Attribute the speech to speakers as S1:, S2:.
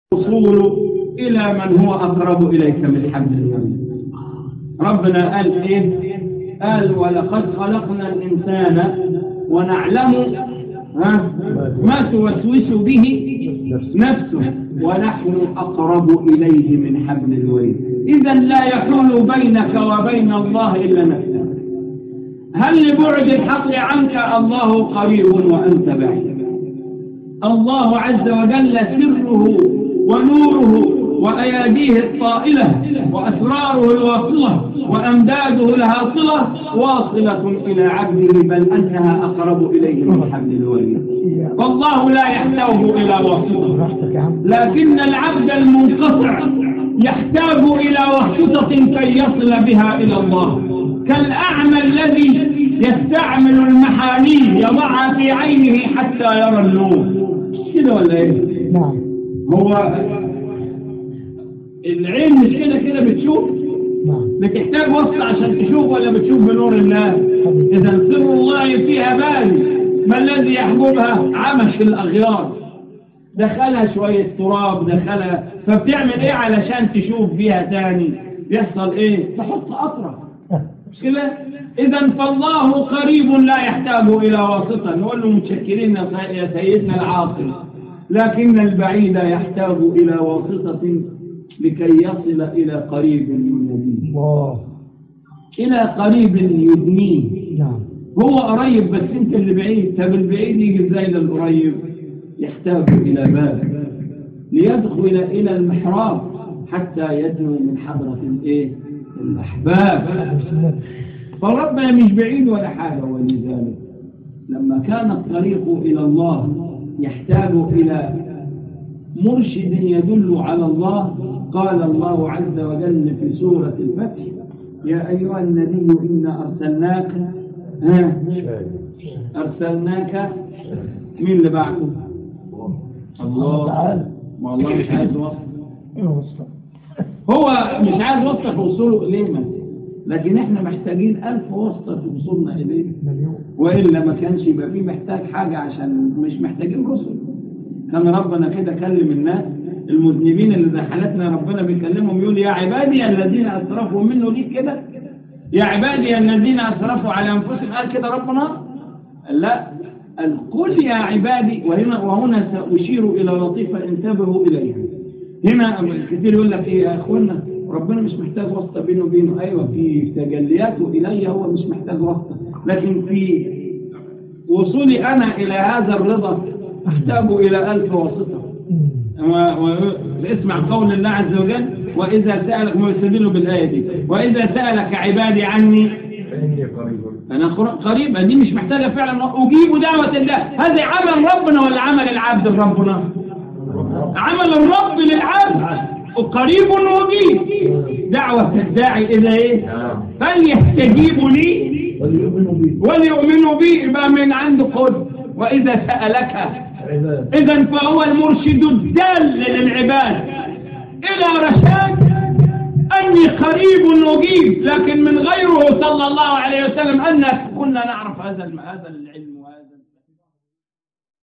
S1: الوصول إلى من هو أقرب إليك من حبل الوريد ربنا قال إيه قال ولقد خلقنا الإنسان ونعلم ها ما توسوس به نفسه ونحن أقرب إليه من حبل الوريد إذا لا يحول بينك وبين الله إلا نفسك هل لبعد الحق عنك الله قريب وأنت بعيد الله عز وجل سره ونوره وأياديه الطائلة وأسراره الواصلة وأمداده الهاصلة واصلة إلى عبده بل أنها أقرب إليه من حبل الوريد والله لا يحتاج إلى واسطة لكن العبد المنقطع يحتاج إلى واسطة كي يصل بها إلى الله كالأعمى الذي يستعمل المحاليل يضعها في عينه حتى يرى النور كده ولا ايه؟
S2: نعم
S1: هو العين مش كده كده بتشوف
S2: نعم
S1: بتحتاج وصل عشان تشوف ولا بتشوف بنور الله اذا سر الله فيها بال ما الذي يحجبها عمش الأغيار دخلها شوية تراب دخلها فبتعمل ايه علشان تشوف بيها تاني يحصل ايه تحط قطرة مش كده اذا فالله قريب لا يحتاج الى واسطة نقول له متشكرين يا سيدنا العاصم لكن البعيد يحتاج الى واسطة لكي يصل الى قريب يناديه
S2: الله
S1: الى قريب يدنيه
S2: نعم
S1: هو قريب بس انت اللي بعيد طب البعيد يجي ازاي للقريب يحتاج الى باب ليدخل الى المحراب حتى يدنو من حضرة الايه الاحباب فربنا مش بعيد ولا حاجة ولذلك لما كان الطريق إلى الله يحتاج إلى مرشد يدل على الله قال الله عز وجل في سورة الفتح يا أيها النبي إنا أرسلناك ها أرسلناك مين اللي بعده الله ما الله مش عايز وصف هو مش عايز وصف في وصوله إليه لكن احنا محتاجين ألف واسطة في وصولنا إليه
S2: مليون
S1: وإلا ما كانش يبقى فيه محتاج حاجة عشان مش محتاجين رسل كان ربنا كده كلم الناس المذنبين اللي زي حالتنا ربنا بيكلمهم يقول يا عبادي الذين أسرفوا منه ليك كده يا عبادي الذين أسرفوا على أنفسهم قال كده ربنا قال لا قال قل يا عبادي وهنا, وهنا سأشير إلى لطيفة انتبهوا إليها هنا كتير يقول لك إيه يا أخوانا ربنا مش محتاج واسطة بينه وبينه أيوة في تجلياته إلي هو مش محتاج واسطة لكن في وصولي أنا إلى هذا الرضا أحتاج إلى ألف واسطة واسمع قول الله عز وجل وإذا سألك ما يستدل بالآية دي وإذا سألك عبادي عني
S3: فإني قريب
S1: أنا قريبة دي مش محتاجة فعلا أجيب دعوة الله هذا عمل ربنا ولا عمل العبد لربنا عمل الرب للعبد قريب مجيب دعوة الداعي إلى إيه فليستجيبوا لي
S3: وليؤمنوا بي
S1: وليؤمنوا بي يبقى من عنده قل وإذا سألك
S3: عباد
S1: إذا فهو المرشد الدال للعباد إلى رشاد أني قريب مجيب لكن من غيره صلى الله عليه وسلم أن كنا نعرف هذا الم- هذا العلم